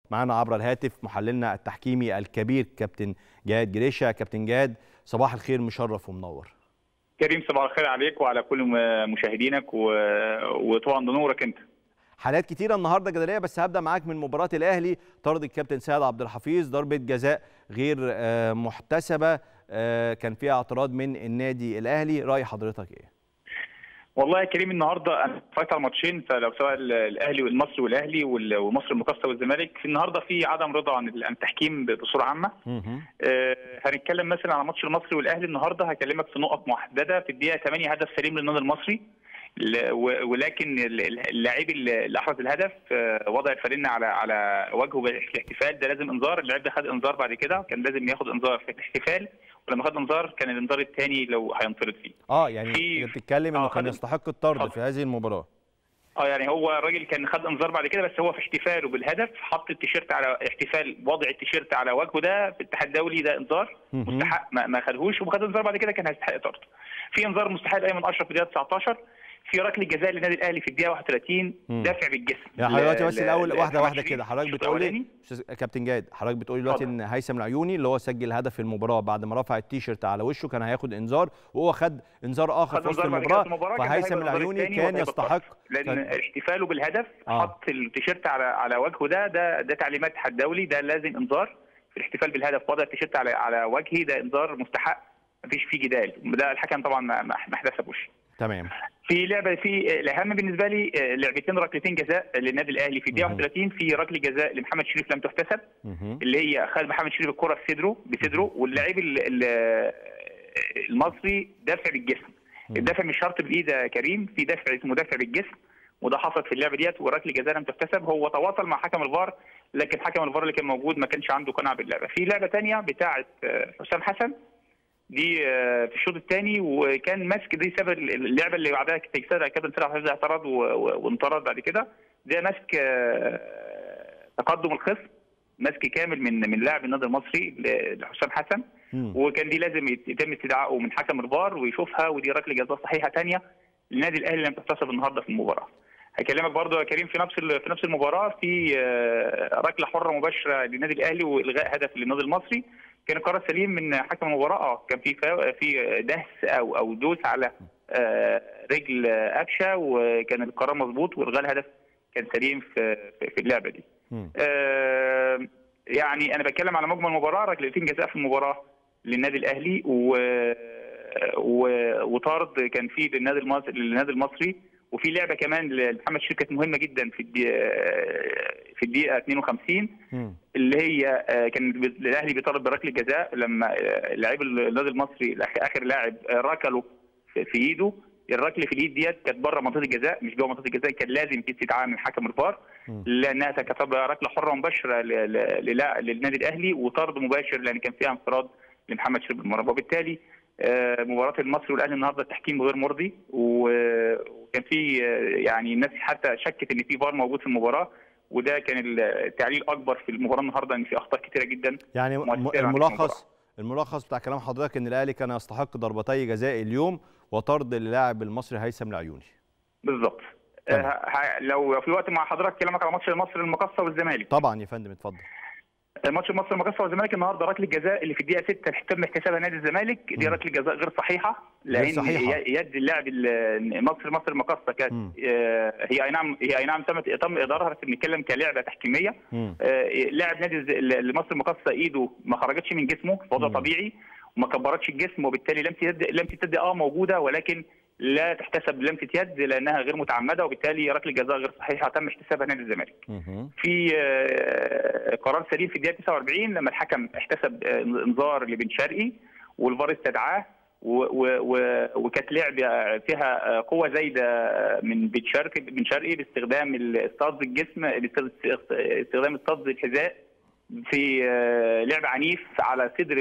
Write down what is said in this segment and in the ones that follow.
معانا عبر الهاتف محللنا التحكيمي الكبير كابتن جهاد جريشه كابتن جهاد صباح الخير مشرف ومنور كريم صباح الخير عليك وعلى كل مشاهدينك و... وطبعا بنورك انت حالات كتيره النهارده جدليه بس هبدا معاك من مباراه الاهلي طرد الكابتن سيد عبد الحفيظ ضربه جزاء غير محتسبه كان فيها اعتراض من النادي الاهلي راي حضرتك ايه والله يا كريم النهارده انا اتفرجت على الماتشين فلو سواء الاهلي والمصري والاهلي ومصر المقاصه والزمالك في النهارده في عدم رضا عن التحكيم بصوره عامه آه هنتكلم مثلا على ماتش المصري والاهلي النهارده هكلمك في نقط محدده في الدقيقه 8 هدف سليم للنادي المصري ولكن اللاعب اللي احرز الهدف وضع الفريق على على وجهه في الاحتفال ده لازم انذار اللاعب ده خد انذار بعد كده كان لازم ياخد انذار في الاحتفال ولما خد انذار كان الانذار الثاني لو هينطرد فيه اه يعني بتتكلم انه كان يستحق الطرد في هذه المباراه اه يعني هو الراجل كان خد انذار بعد كده بس هو في احتفاله بالهدف حط التيشيرت على احتفال وضع التيشيرت على وجهه ده في الاتحاد الدولي ده انذار مستحق ما, ما خدهوش وخد انذار بعد كده كان هيستحق طرد في انذار مستحق ايمن اشرف في الدقيقه 19 في ركله جزاء للنادي الاهلي في الدقيقه 31 دافع بالجسم يا حضرتك بس الاول واحده واحده كده حضرتك بتقول لي كابتن جاد حضرتك بتقول لي دلوقتي ان هيثم العيوني اللي هو سجل هدف في المباراه بعد ما رفع التيشيرت على وشه كان هياخد انذار وهو خد انذار اخر في وسط المباراه فهيثم العيوني كان يستحق لان كان... احتفاله بالهدف آه. حط التيشيرت على على وجهه ده ده ده تعليمات الاتحاد الدولي ده لازم انذار في الاحتفال بالهدف وضع التيشيرت على على وجهه ده انذار مستحق مفيش فيه جدال ده الحكم طبعا ما ما احتسبوش تمام في لعبه في الاهم بالنسبه لي لعبتين ركلتين جزاء للنادي الاهلي في الدقيقه 31 في ركله جزاء لمحمد شريف لم تحتسب اللي هي خد محمد شريف الكره في صدره بصدره واللاعب المصري دافع بالجسم الدافع مش شرط بالايد يا كريم في دافع اسمه دافع بالجسم وده حصل في اللعبه ديت وركله جزاء لم تحتسب هو تواصل مع حكم الفار لكن حكم الفار اللي كان موجود ما كانش عنده قناعه باللعبه في لعبه ثانيه بتاعه حسام حسن دي في الشوط الثاني وكان ماسك دي سبب اللعبه اللي بعدها تكسير كابتن سيد حفيظ اعترض وانطرد بعد كده ده ماسك تقدم الخصم ماسك كامل من من لاعب النادي المصري لحسام حسن وكان دي لازم يتم استدعائه من حكم الفار ويشوفها ودي ركله جزاء صحيحه ثانيه للنادي الاهلي لم تحتسب النهارده في المباراه. هكلمك برضه يا كريم في نفس في نفس المباراه في ركله حره مباشره للنادي الاهلي والغاء هدف للنادي المصري كان القرار سليم من حكم المباراه كان في في دهس او او دوس على رجل قفشه وكان القرار مظبوط والغاء الهدف كان سليم في في اللعبه دي. آه يعني انا بتكلم على مجمل المباراه ركلتين جزاء في المباراه للنادي الاهلي و وطرد كان في للنادي المصري للنادي المصري وفي لعبه كمان لمحمد شريف كانت مهمه جدا في الدقيقه في الدقيقه 52 م. اللي هي كان الاهلي بيطالب بركله جزاء لما لاعب النادي المصري اخر لاعب ركله في ايده الركله في الايد ديت كانت بره منطقه الجزاء مش جوه منطقه الجزاء كان لازم في استدعاء من حكم الفار لانها كانت ركله حره مباشره للنادي الاهلي وطرد مباشر لان كان فيها انفراد لمحمد شريف بالمرمى وبالتالي مباراه المصري والاهلي النهارده التحكيم غير مرضي وكان في يعني الناس حتى شكت ان في فار موجود في المباراه وده كان التعليل الاكبر في المباراه النهارده ان في اخطاء كثيره جدا يعني الملخص الملخص بتاع كلام حضرتك ان الاهلي كان يستحق ضربتي جزاء اليوم وطرد اللاعب المصري هيثم العيوني بالظبط آه لو في وقت مع حضرتك كلامك على ماتش المصري المقصه والزمالك طبعا يا فندم اتفضل ماتش مصر المقاصه والزمالك النهارده ركله جزاء اللي في الدقيقه 6 تم احتسابها نادي الزمالك دي ركله جزاء غير صحيحه لان صحيحة. يد اللاعب مصر مصر المقاصه كانت هي اي نعم هي اي نعم تم تم ادارها بس بنتكلم كلعبه تحكيميه لاعب نادي مصر المقاصه ايده ما خرجتش من جسمه في وضع طبيعي وما كبرتش الجسم وبالتالي لم تيد لم تتد اه موجوده ولكن لا تحتسب لمسه يد لانها غير متعمده وبالتالي ركله جزاء غير صحيحه تم احتسابها نادي الزمالك. في قرار سليم في الدقيقه 49 لما الحكم احتسب انذار لبن شرقي والفار استدعاه وكانت لعبه فيها قوه زايده من بن شرقي بن شرقي باستخدام اصطاد الجسم باستخدام اصطاد الحذاء في لعب عنيف على صدر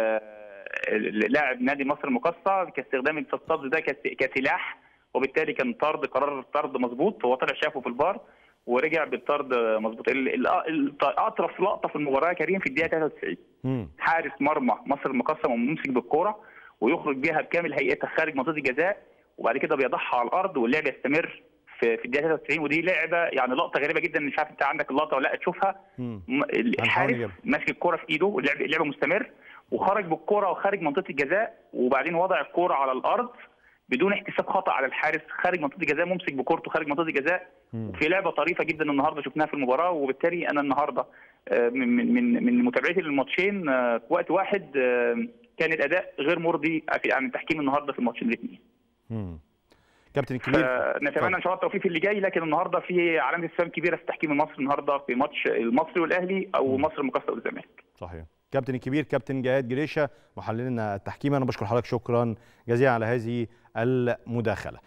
لاعب نادي مصر المقاصه كاستخدام التصطاد ده كسلاح وبالتالي كان طرد قرار الطرد مظبوط هو طلع شافه في البار ورجع بالطرد مظبوط اطرف لقطه في المباراه يا كريم في الدقيقه 93 حارس مرمى مصر المقاصه ممسك بالكوره ويخرج بيها بكامل هيئتها خارج منطقه الجزاء وبعد كده بيضعها على الارض واللعب يستمر في في الدقيقه 93 ودي لعبه يعني لقطه غريبه جدا مش عارف انت عندك اللقطه ولا لا تشوفها الحارس ماسك الكوره في ايده اللعب اللعبه مستمر وخرج بالكوره وخارج منطقه الجزاء وبعدين وضع الكوره على الارض بدون احتساب خطا على الحارس خارج منطقه الجزاء ممسك بكورته خارج منطقه الجزاء في لعبه طريفه جدا النهارده شفناها في المباراه وبالتالي انا النهارده من من من متابعتي للماتشين في وقت واحد كان الاداء غير مرضي عن التحكيم النهارده في الماتشين الاثنين. كابتن الكبير نتمنى ان شاء الله التوفيق في اللي جاي لكن النهارده في علامه استفهام كبيره في التحكيم المصري النهارده في ماتش المصري والاهلي او مصر المقاصه والزمالك. صحيح. كابتن الكبير كابتن جهاد جريشه محللنا التحكيم انا بشكر حضرتك شكرا جزيلا على هذه المداخله